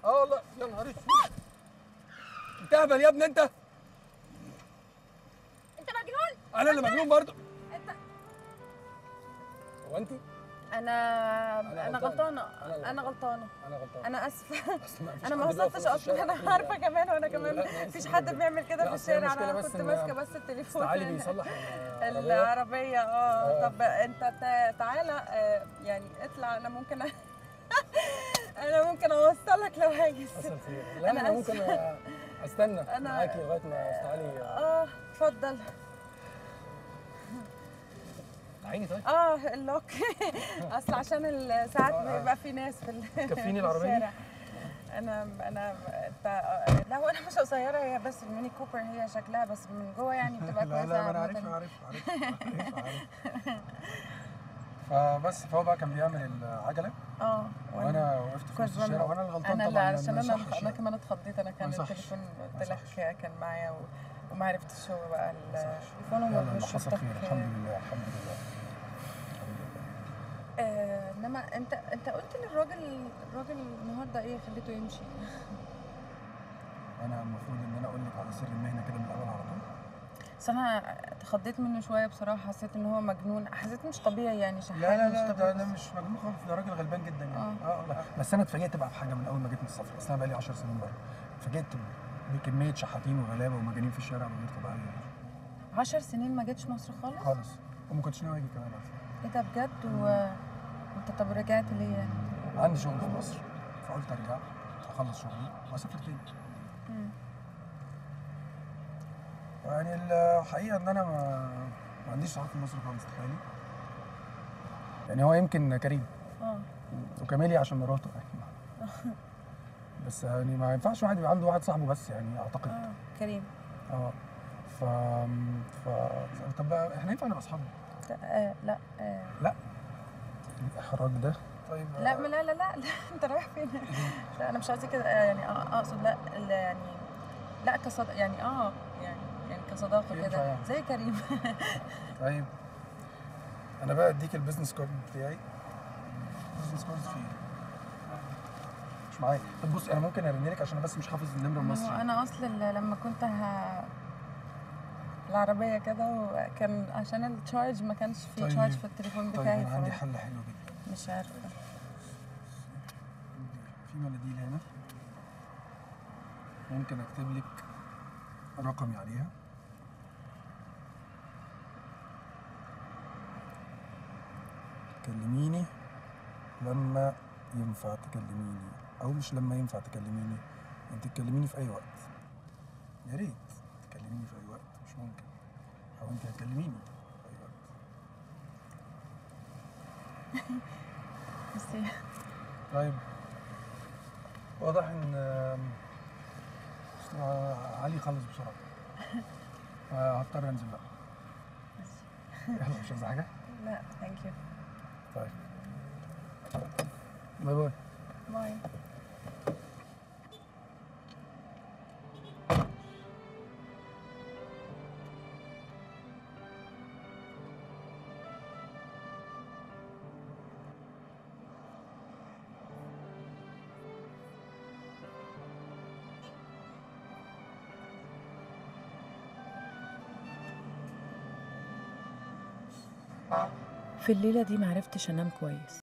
اه والله يا نهار اسود انت اهبل يا ابني انت انت مجنون انا اللي مجنون برضه انت هو انت انا أنا انا غلطان. غلطانه أنا انا غلطانه انا غلطان انا اسفه أصل ما فيش انا ما حد بيقف في وصلتش نص اصلا الشارع انا كده. عارفه كمان وانا كمان لا، لا، مفيش لا، حد لا. بيعمل كده لا، في أصل هي الشارع المشكلة انا بس كنت إن ماسكه بس التليفون بس تعالي هنا. بيصلح العربية. العربيه اه آه. طب انت تا- تعالى آه، يعني اطلع انا ممكن أ- انا ممكن اوصلك لو هاجي حصل خير لا أنا انا ممكن آسفة. استنى أنا- معاكي لغايه ما تعالي اه اتفضل عيني طيب اه اللوك اصل عشان ال- ساعات آه. بيبقى في ناس في ال- كفيني في العربية دي؟ الشارع. انا انا انت لا هو انا مش قصيره هي بس الميني كوبر هي شكلها بس من جوه يعني بتبقى لا كويسه لا ما انا عامة. عارفها عارفها عارفها عارفها فبس فهو بقى كان بيعمل العجله اه وانا وقفت في كنت نص الشارع بم- وانا اللي غلطان انا طبعا اللي علشان ما انا يصحش انا يعني. كمان اتخضيت انا كان ما يصحش. التليفون ما قلت لك يصحش. كان معايا و... وما عرفتش هو بقى التليفون يلا ومش اللي حصل شفتك خير الحمد لله الحمد لله الحمد لله آه، انما انت انت قلت للراجل الراجل النهارده ايه خليته يمشي انا المفروض ان انا اقول لك على سر المهنه كده من الاول على طول بس انا اتخضيت منه شويه بصراحه حسيت ان هو مجنون حسيت مش طبيعي يعني شحات لا لا مش لا ده, طبيعي ده مش مجنون خالص ده راجل غلبان جدا يعني آه. اه لا بس انا اتفاجئت بقى بحاجه من اول ما جيت من السفر اصل انا بقالي 10 سنين بره اتفاجئت بكميه شحاتين وغلابه ومجانين في الشارع غير طبيعيه يعني. 10 سنين ما جيتش مصر خالص خالص وما كنتش ناوي اجي كمان على فكرة. ايه ده بجد و... وانت طب رجعت ليه يعني عندي شغل في مصر فقلت ارجع اخلص شغلي واسافر تاني مم. يعني الحقيقه ان انا ما, ما عنديش صحاب في مصر خالص تخيلي يعني هو يمكن كريم اه وكمالي عشان مراته يعني بس يعني ما ينفعش واحد يبقى عنده واحد صاحبه بس يعني اعتقد اه كريم اه ف ف طب بقى احنا ينفع نبقى اصحاب آه لا آه لا الاحراج ده طيب لا لا لا لا, لا. انت رايح فين لا انا مش قصدي كده آه، يعني آه، اقصد لا لا، يعني لا كصد يعني اه يعني يعني كصداقه ينفع كده يعني. زي كريم طيب انا بقى اديك البيزنس كارد بتاعي البيزنس كارد فين مش معايا طب بص انا ممكن ارن لك عشان انا بس مش حافظ النمره ما هو المصري انا اصلا لما كنت ه... العربيه كده وكان عشان التشارج ما كانش في طيب. تشارج في التليفون طيب بتاعي انا عندي ف- حل حلو جدا مش عارفه في مناديل هنا ممكن اكتب لك رقمي عليها كلميني لما ينفع تكلميني او مش لما ينفع تكلميني انت تكلميني في اي وقت يا ريت تكلميني في اي وقت مش ممكن او انت هتكلميني في اي وقت بس هي- طيب واضح ان آم، أصل علي خلص بسرعه آه، هضطر انزل بقى يلا مش عايز حاجه لا ثانك يو طيب باي باي باي في الليلة دي معرفتش أنام كويس